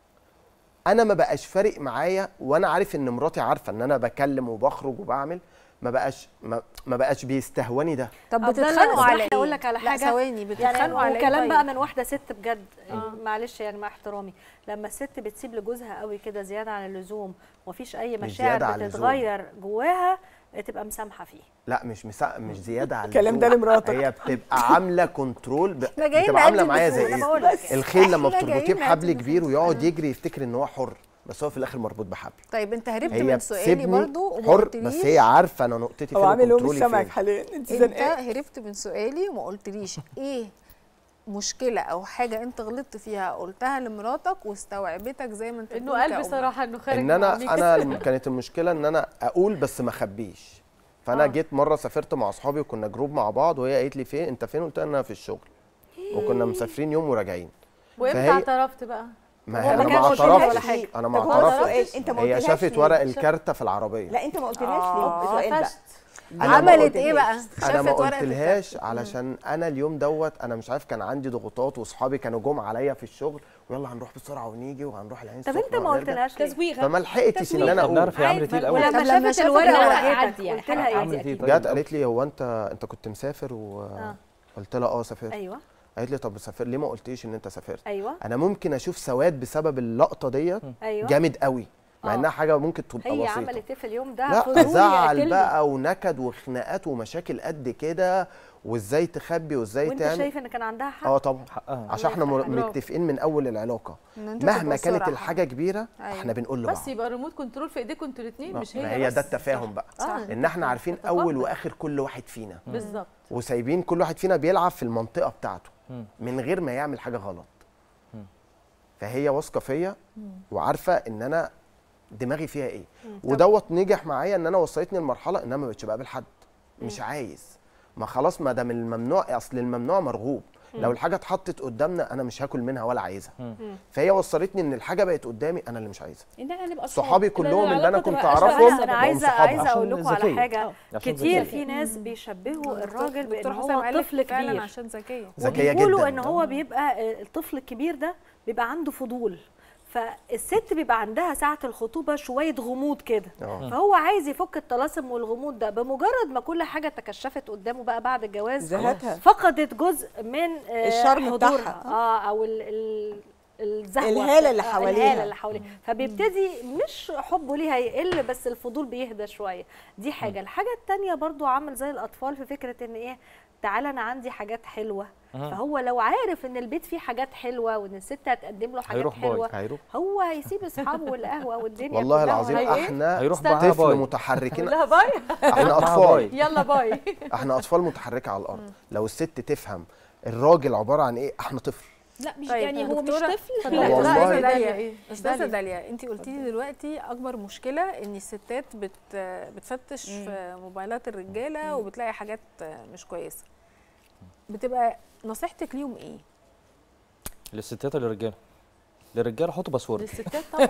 انا ما بقاش فارق معايا وانا عارف ان مراتي عارفه ان انا بكلم وبخرج وبعمل ما بقاش ما, ما بقاش بيستهوني ده طب عبد الله، بتتخانقوا اسمح على لي ايه؟ أقول لك على لا حاجة. ثواني يعني بتتخانقوا على ايه وكلام طيب؟ بقى من واحده ست بجد معلش يعني مع احترامي لما الست بتسيب لجوزها قوي كده زياده عن اللزوم ومفيش اي مش مشاعر زيادة عن اللزوم. بتتغير جواها تبقى مسامحه فيه لا مش مسا... مش زياده على الكلام ده اللزوم. لمراتك. هي بتبقى عامله كنترول ب... احنا جايين بتبقى عامله نقدم معايا بس- زي انا ايه بقول لك الخيل لما احنا بتربطيه جايين بحبل نقدم كبير بس. ويقعد يجري يفتكر ان هو حر بس هو في الاخر مربوط بحبل طيب انت هربت هي من سؤالي بتسيبني برضو وما حر قلتليش بس هي عارفه انا نقطتي فين هو عامل هو مش وكنترولي سامعك فين. حاليا انت انت زنقان هربت من سؤالي وما قلتليش ايه مشكله او حاجه انت غلطت فيها قلتها لمراتك واستوعبتك زي ما انت انه بتقول قال كأم. بصراحه انه خارج ان مع انا ميكس. انا الم- كانت المشكله ان انا اقول بس ما اخبيش فانا آه. جيت مره سافرت مع اصحابي وكنا جروب مع بعض وهي قالت لي فين انت فين قلت لها انا في الشغل وكنا مسافرين يوم وراجعين وامتى فهي- اعترفت بقى ما هو هي ما انا ما كانش قلت لها ولا اعترفتش حاجة. انا ما طب هو ده اعترفتش سؤال، انت ما هي قلتلهاش شافت ليه؟ ورق الكارته في العربيه لا انت ما قلتلهاش آه، ليه سؤال بقى قفشت أنا ما عملت ايه بقى انا ما شافت ورقة قلتلهاش علشان انا اليوم دوت انا مش عارف كان عندي ضغوطات واصحابي كانوا جم عليا في الشغل ويلا هنروح بسرعه ونيجي وهنروح العين طب السخنة انت ما ونرجع. قلتلهاش ليه؟ تسويغه فما لحقتش ان تسويق. انا طب اقول نعرف هي عملت ايه الاول ولما طب لما شافت شافت الورقه الورقة واجهتك عادي يعني. قلت لها ايه؟ عملت ايه طيب جت قالت لي هو انت انت كنت مسافر وقلت لها اه سافرت ايوه قالت لي طب سافر ليه ما قلتيش ان انت سافرت ايوه انا ممكن اشوف سواد بسبب اللقطه ديت ايوه جامد قوي مع آه. انها حاجه ممكن تبقى هي بسيطه عملت ايه في اليوم ده لا فضول زعل يقتلني. بقى ونكد وخناقات ومشاكل قد كده وازاي تخبي وازاي وانت تعمل شايف ان كان عندها حق اه طبعا حقها عشان احنا يفتح مر- عليك. متفقين من اول العلاقه إن انتوا مهما تبقوا كانت صراحة. الحاجه كبيره أيوة. احنا بنقول لبعض بس يبقى الريموت كنترول في ايديكم انتوا الاثنين مش ما هي هي بس ده التفاهم بقى صح. ان احنا عارفين تتقبل. اول واخر كل واحد فينا بالظبط وسايبين كل واحد فينا بيلعب في المنطقه بتاعته مم. من غير ما يعمل حاجه غلط فهي واثقه فيا وعارفه ان انا دماغي فيها ايه ودوت نجح معايا ان انا وصلتني لمرحله ان انا ما بقتش بقابل حد مش عايز ما خلاص ما دام الممنوع اصل الممنوع مرغوب لو الحاجه اتحطت قدامنا انا مش هاكل منها ولا عايزها فهي وصلتني ان الحاجه بقت قدامي انا اللي مش عايزها ان احنا نبقى صحاب. صحابي إن كلهم اللي انا العلاقة كنت تبقى أشبه اعرفهم بأشبه. انا بقوا عايزه صحابها. عايزه اقول عشان لكم على ذكية. حاجه عشان كتير ذكية. في ناس بيشبهوا دكتور- الراجل بان دكتور هو حسام قال لك طفل فعلا كبير عشان ذكيه ذكيه وبيقولوا جدا ان هو بيبقى آه، الطفل الكبير ده بيبقى عنده فضول فالست بيبقى عندها ساعة الخطوبة شوية غموض كده آه. فهو عايز يفك الطلاسم والغموض ده بمجرد ما كل حاجة تكشفت قدامه بقى بعد الجواز زهقها. فقدت جزء من آه، الشرم حضورها بتاعها. اه او ال ال الزهوة الهالة اللي آه، حواليها. الهالة اللي حواليها فبيبتدي مش حبه ليها يقل بس الفضول بيهدى شوية دي حاجة الحاجة التانية برضو عامل زي الأطفال في فكرة إن إيه تعالى أنا عندي حاجات حلوة فهو لو عارف ان البيت فيه حاجات حلوه وان الست هتقدم له حاجات هيروح باي. حلوه هيروح هو هيسيب اصحابه والقهوه والدنيا والله كلها العظيم وهي- إيه؟ احنا هيروح معاها طفل باي. متحركين لها باي احنا معاها اطفال باي. يلا باي احنا اطفال متحركه على الارض لو الست تفهم الراجل عباره عن ايه احنا طفل لا مش طيب، يعني هو مش دكتورة، طفل لا، لا والله. استاذه داليا داليا إيه؟ استاذه داليا. داليا انت قلتي لي دلوقتي اكبر مشكله ان الستات بت بتفتش في موبايلات الرجاله وبتلاقي حاجات مش كويسه بتبقى نصيحتك ليهم ايه للستات ولا للرجاله؟ للرجاله حطوا باسورد للستات طبعا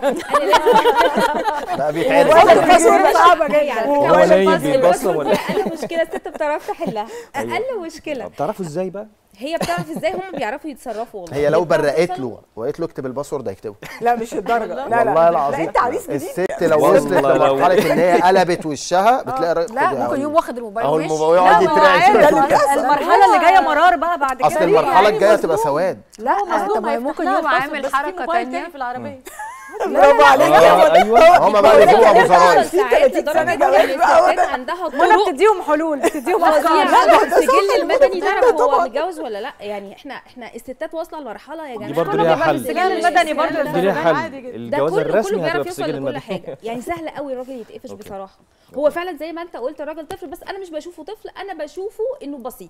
لا بيتعرف صعبه جايه على فكره هو عشان نايم فاصل بيتبصم الوصفة ولا دي اقل مشكله الست بتعرف تحلها اقل مشكله طب تعرفوا ازاي بقى؟ هي بتعرف ازاي هم بيعرفوا يتصرفوا والله هي لو بتعرف برقت توصل- له وقالت له اكتب الباسورد هيكتبه لا مش الدرجه لا لا والله لا العظيم انت عريس جديد الست لو والله وصلت لو- لمرحله ان هي قلبت وشها بتلاقي الراجل لا خد يا ممكن عم. يوم واخد الموبايل اهو ومشي. الموبايل لا يقعد ما هو يترعش عارف المرحله اللي جايه مرار بقى بعد كده اصل دي المرحله يعني الجايه مظلوم. تبقى سواد لا مظلوم طب ما هي هيفتح ممكن لها يوم الباسورد، عامل بس في حركه موبايل تانية تاني في العربيه برافو عليك آه، ايوه هما بقى بيجيبوا ابو زراير ساعات 30 سنة لدرجه جواز ان بقى الستات عندها وانا طرق بتديهم حلول بتديهم فظيعه افكار السجل المدني تعرف هو متجوز ولا لا يعني احنا احنا الستات واصله لمرحله يا جماعه برضه كله ليها بيبقى حل. السجل السجل المدني برضه السجل دي ليها ده حل عادي جدا. ده الجواز كله الرسمي كله هتبقى بيعرف في يوصل السجل لكل المدني حاجه يعني سهل قوي الراجل يتقفش أوكي. بصراحه هو فعلا زي ما انت قلت الراجل طفل بس انا مش بشوفه طفل انا بشوفه انه بسيط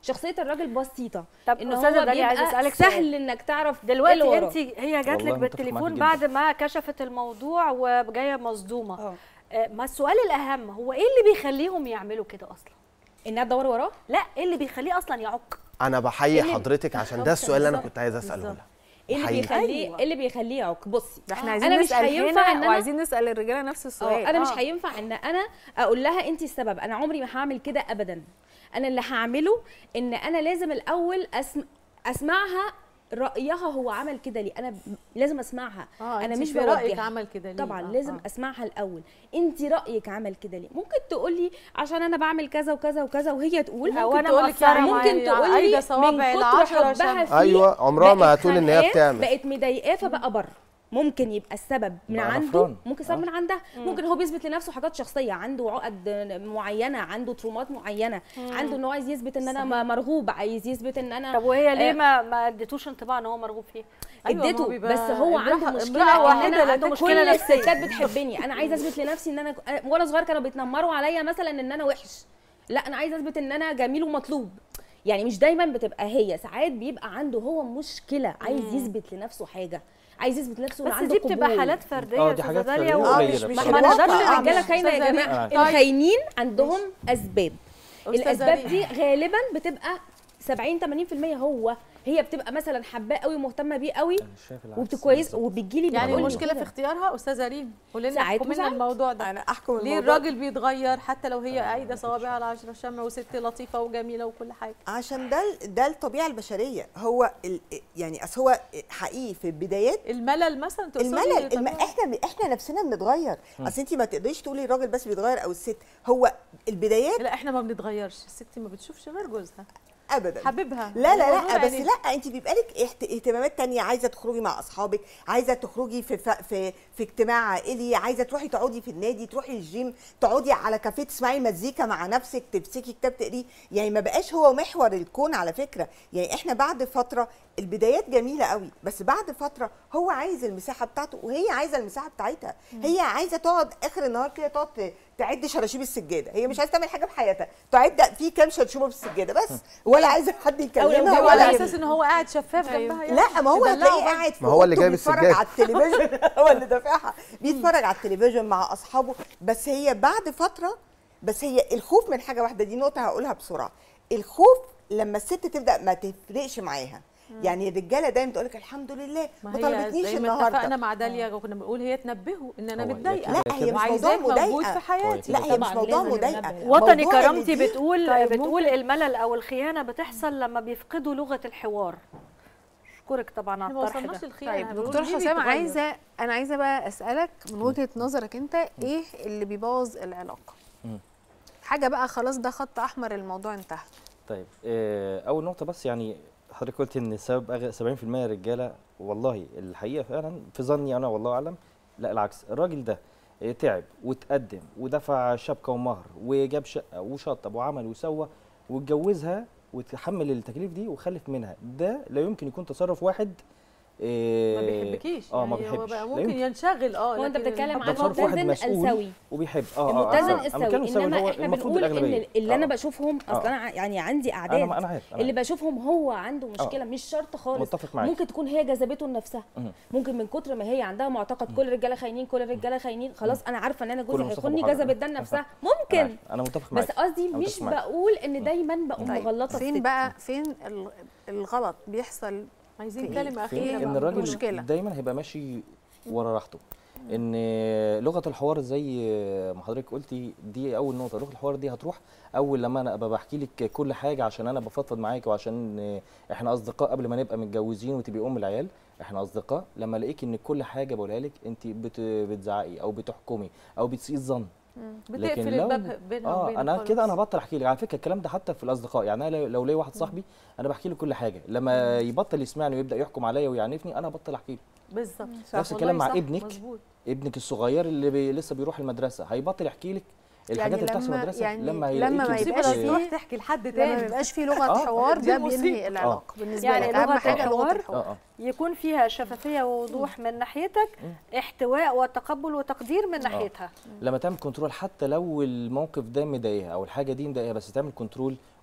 شخصيه الراجل بسيطه طب ان هو استاذه داليا عايزه بيبقى اسالك سؤال. سهل انك تعرف إيه اللي دلوقتي وراه. انت هي جات لك والله متفق معاكي بالتليفون جداً. بعد ما كشفت الموضوع وجايه مصدومه اه آه، ما السؤال الاهم هو ايه اللي بيخليهم يعملوا كده اصلا انها تدور وراه لا ايه اللي بيخليه اصلا يعك انا بحيي اللي- حضرتك عشان ده بالظبط، السؤال اللي انا بالظبط، كنت عايزه اساله بالظبط. لها ايه اللي بحيي. بيخليه أيوة. ايه اللي بيخليه يعك بصي ده احنا آه. عايزين أنا مش نسال هينفع إن هنا أنا- وعايزين نسال الرجاله نفس السؤال اه انا مش آه. هينفع ان انا اقول لها انت السبب انا عمري ما هعمل كده ابدا انا اللي هعمله ان انا لازم الاول أسم... اسمعها رايها هو عمل كده ليه انا ب- لازم اسمعها اه انا أنت مش في رايك بوجهها عمل كده ليه طبعا آه، لازم آه. اسمعها الاول انت رايك عمل كده ليه ممكن تقولي عشان انا بعمل كذا وكذا وكذا وهي تقول أو ممكن أنا تقولك مقصرة ممكن معايا، تقولي عايدة من صوابع كتر العشرة حبها عشان- فيه ايوه عمرها ما بقت هتقول ان هي خانقاه، بتعمل بقت مضايقاه فبقى بره ممكن يبقى السبب من بقى عنده نفران. ممكن سبب آه. من عندها ممكن هو بيثبت لنفسه حاجات شخصيه عنده عقد معينه عنده ترومات معينه عنده ان هو عايز يثبت ان انا م- مرغوب عايز يثبت ان انا طب وهي ليه آه. ما ما اديتوش انطباع ان هو مرغوب فيه أيوة، ما هو اديته بيبقى بس هو عنده امرأة- مشكله امرأة ان واحدة انا عنده مشكلة كل نفسية. الستات بتحبني انا عايزه اثبت لنفسي ان انا وانا صغير كانوا بيتنمروا عليا مثلا ان انا وحش لا انا عايزه اثبت ان انا جميل ومطلوب يعني مش دايما بتبقى هي ساعات بيبقى عنده هو مشكله عايز يثبت لنفسه حاجه عايز يثبت لنفسه ان بس عنده دي بتبقى قبول. حالات فرديه اه يا دي استاذه حاجات داليا فردية و- قليلة مش- مش مش ما الواقع. نقدرش آه، الرجاله مش- خاينه يا أستاذة جماعه ريم. طيب. الخاينين عندهم اسباب أستاذة الاسباب ريم. دي غالبا بتبقى 70 80% هو هي بتبقى مثلا حباه قوي ومهتمه بيه قوي أنا شايف العكس وبتكويس بالظبط. وبتجيلي يعني بتقولي المشكله كده. في اختيارها استاذه ريم قولي لنا ساعات احكمي لنا وساعات. الموضوع ده انا احكم ليه الموضوع الراجل بيتغير حتى لو هي قايده صوابعها العشرة شامه وست لطيفه وجميله وكل حاجه عشان ده ال- ده الطبيعه البشريه هو ال يعني اصل هو حقيقي في البدايات الملل مثلا تقصدي الملل الم... طب- احنا ب... احنا نفسنا بنتغير اصل انت ما تقدريش تقولي الراجل بس بيتغير او الست هو البدايات لا احنا ما بنتغيرش الست ما بتشوفش غير جوزها ابدا حبيبها لا لا هو لا دول بس عينيه. لا انت بيبقى لك اهت- اهتمامات تانية عايزه تخرجي مع اصحابك عايزه تخرجي في ف- في في اجتماع عائلي عايزه تروحي تقعدي في النادي تروحي الجيم تقعدي على كافيه تسمعي مزيكا مع نفسك تمسكي كتاب تقريه يعني ما بقاش هو محور الكون على فكره يعني احنا بعد فتره البدايات جميله قوي بس بعد فتره هو عايز المساحه بتاعته وهي عايزه المساحه بتاعتها هي عايزه تقعد اخر النهار كده تقعد ت- تعد شراشيب السجاده هي مش عايزه تعمل حاجه في حياتها تعد في كام شرشوبه في السجاده بس ولا عايزه حد يكلمها هو ولا على اساس ان هو قاعد شفاف جنبها يعني لا ما هو تدلعه هتلاقيه بقى. قاعد في ما هو اللي أوضته جايب بيتفرج السجادة. على التلفزيون هو اللي دافعها بيتفرج على التلفزيون مع اصحابه بس هي بعد فتره بس هي الخوف من حاجه واحده دي نقطه هقولها بسرعه الخوف لما الست تبدا ما تفرقش معاها يعني الرجاله دايما تقول لك الحمد لله ما ما هي طلبتنيش زي ما اتفقنا النهارده مع داليا وكنا بنقول هي تنبهه ان انا هو يا متضايقه كده لا هي مش وعايزاك موضوع موجود مضايقه في حياتي لا هي مش طبعاً موضوع لازم مضايقه ننبه. وطني موضوع إن كرامتي دي- بتقول طيب بتقول الملل او الخيانه بتحصل لما بيفقدوا لغه الحوار اشكرك طبعا على احنا ما الطرح وصلناش ده للخيانه طيب إحنا بنقول دكتور مين حسام بيتغير؟ عايزه انا عايزه بقى اسالك من وجهه نظرك انت ايه اللي بيبوظ العلاقه مم. حاجه بقى خلاص ده خط احمر الموضوع انتهى طيب آه، اول نقطه بس يعني حضرتك قلت ان السبب أغ- 70% رجاله والله الحقيقه فعلا في ظني انا والله اعلم لا العكس الراجل ده آه، تعب وتقدم ودفع شبكه ومهر وجاب شقه وشطب وعمل وسوى واتجوزها وتحمل التكاليف دي وخلف منها ده لا يمكن يكون تصرف واحد آه، ما بيحبكيش اه ما يعني هو بيحبش بقى لا ممكن يمكن. ينشغل اه هو انت لكن بتتكلم الحب عن تصرف واحد متزن مسؤول السوي وبيحب اه اه المتزن آه، أنا بتكلم السوي اللي هو انما احنا المفروض بنقول ان الأغلبية. اللي انا آه. بشوفهم آه. اصلا أنا يعني عندي انا اعداد انا عارف أنا اللي عارف. بشوفهم هو عنده مشكله مش شرط خالص متفق معاك. ممكن تكون هي جذبته لنفسها مم. ممكن من كتر ما هي عندها معتقد كل الرجاله خاينين كل الرجاله خاينين خلاص انا عارفه ان انا جوزي كله مصطفى هيخوني أبو حجر. جذبت ده لنفسها أنا ممكن عارف. انا متفق معاك بس قصدي أنا مش متفق معاك. بقول ان دايما بقوم طيب مغلطه فين الست. بقى فين ال- الغلط بيحصل عايزين في- كلمه في اخيره ان بقى. الراجل مشكلة. دايما هيبقى ماشي ورا راحته ان لغه الحوار زي ما حضرتك قلتي دي اول نقطه لغه الحوار دي هتروح اول لما انا ابقى بحكي لك كل حاجه عشان انا بفضفض معاك وعشان احنا اصدقاء قبل ما نبقى متجوزين وتبقي ام العيال احنا اصدقاء لما الاقيك ان كل حاجه بقولها لك انت بت بتزعقي او بتحكمي او بتسيئي الظن بتقفل الباب بينها اه وبينك انا خالص. كده انا هبطل احكي لك على فكره الكلام ده حتى في الاصدقاء يعني انا لو- لو ليا واحد صاحبي انا بحكي له كل حاجه لما يبطل يسمعني ويبدا يحكم عليا ويعنفني انا هبطل احكي له بالظبط نفس والله الكلام مع صح، ابنك. مظبوط ابنك الصغير اللي بي لسه بيروح المدرسه هيبطل يحكي لك الحاجات اللي بتحصل في لما- المدرسه يعني لما لما ما هيلاقيكي يبقاش بت- فيه- تروح تحكي لحد لما ما تاني يبقاش في لغه آه، حوار دي ده مصيبة. بينهي العلاقه بالنسبه يعني لك لغة اهم حاجه لغه الحوار الحوار اه اه يكون فيها شفافيه ووضوح من ناحيتك احتواء وتقبل وتقدير من ناحيتها لما تعمل كنترول حتى لو الموقف ده مضايقها او الحاجه دي مضايقها بس تعمل كنترول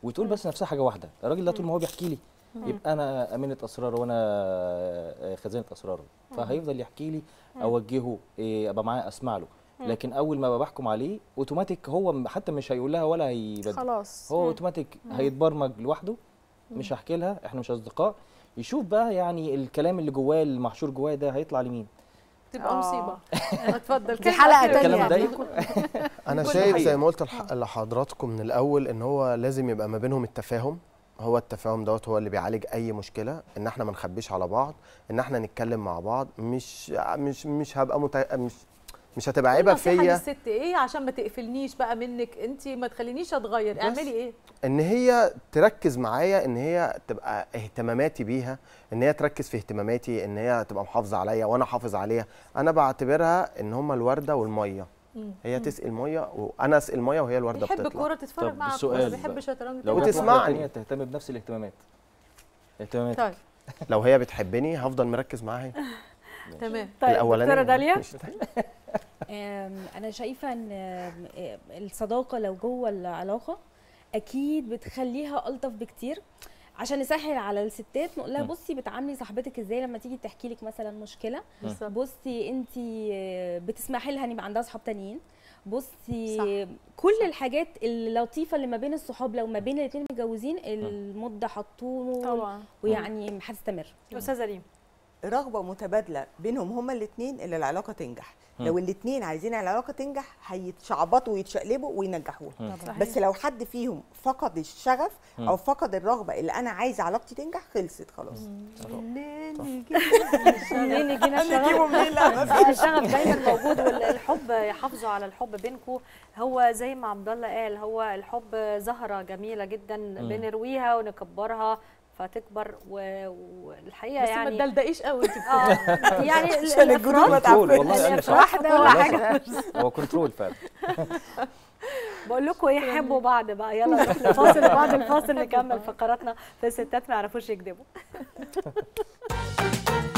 وتقول بس نفسها حاجه واحده الراجل ده طول ما هو بيحكي لي يبقى انا امينه اسرار وانا آه، خزينه اسراره فهيفضل يحكي لي اوجهه إيه، ابقى معاه اسمع له لكن اول ما بحكم عليه اوتوماتيك هو م- حتى مش هيقول لها ولا هيبدل خلاص هو اوتوماتيك هيتبرمج لوحده مش هحكي لها احنا مش اصدقاء يشوف بقى يعني الكلام اللي جواه المحشور جواه ده هيطلع لمين تبقى آه. مصيبه اتفضل دي كلمة حلقة أخيرة. تانية. الكلام ضايقكم انا كل شايف حقيقة. زي ما قلت لح- لحضراتكم من الاول ان هو لازم يبقى ما بينهم التفاهم هو التفاهم دوت هو اللي بيعالج اي مشكله ان احنا ما نخبيش على بعض ان احنا نتكلم مع بعض مش مش مش هبقى مت... مش مش هتبقى عيبه نصيحة فيا للست ايه عشان ما تقفلنيش بقى منك انت ما تخلينيش اتغير بس. اعملي ايه ان هي تركز معايا ان هي تبقى اهتماماتي بيها ان هي تركز في اهتماماتي ان هي تبقى محافظه عليا وانا حافظ عليها انا بعتبرها ان هما الورده والميه مم. هي تسقي الميه وانا اسقي الميه وهي الورده بيحب بتطلع الكوره تتفرج طب معاك السؤال كوره بقى. بيحب الشطرنج لو تتفرج جت وتسمعني. واحدة تانية تهتم بنفس الاهتمامات اهتمامات طيب لو هي بتحبني هفضل مركز معاها تمام طيب الاولانيه دكتوره داليا مش التانية. آم، انا شايفه ان آم، آم، الصداقه لو جوه العلاقه اكيد بتخليها الطف بكتير عشان نسهل على الستات نقول لها مم. بصي بتعاملي صاحبتك ازاي لما تيجي تحكي لك مثلا مشكله بالظبط. بصي انت بتسمحي لها ان يبقى عندها صحاب تانيين بصي صح. كل الحاجات اللطيفه اللي ما بين الصحاب لو ما بين الاثنين متجوزين المده حطوه طبعا ويعني هتستمر استاذه ريم رغبه متبادله بينهم هما الاثنين اللي العلاقه تنجح لو الاثنين عايزين العلاقه تنجح هيتشعبطوا ويتشقلبوا وينجحوها بس لو حد فيهم فقد الشغف او فقد الرغبه اللي انا عايزه علاقتي تنجح خلصت خلاص منين يجينا الشغف الشغف دايما موجود والحب يحافظوا على الحب بينكم هو زي ما عبد الله قال هو الحب زهره جميله جدا بنرويها ونكبرها فتكبر و- والحقيقه بس ما يعني تدلدقيش قوي انت اه يعني ال- عشان الجنود ما الافراط كنترول والله يعني الافراط صح ده والله حاجه صح. هو كنترول فعلا بقول لكم ايه حبوا بعض بقى يلا نروح لفاصل وبعد الفاصل نكمل فقراتنا في الستات ما يعرفوش يكذبوا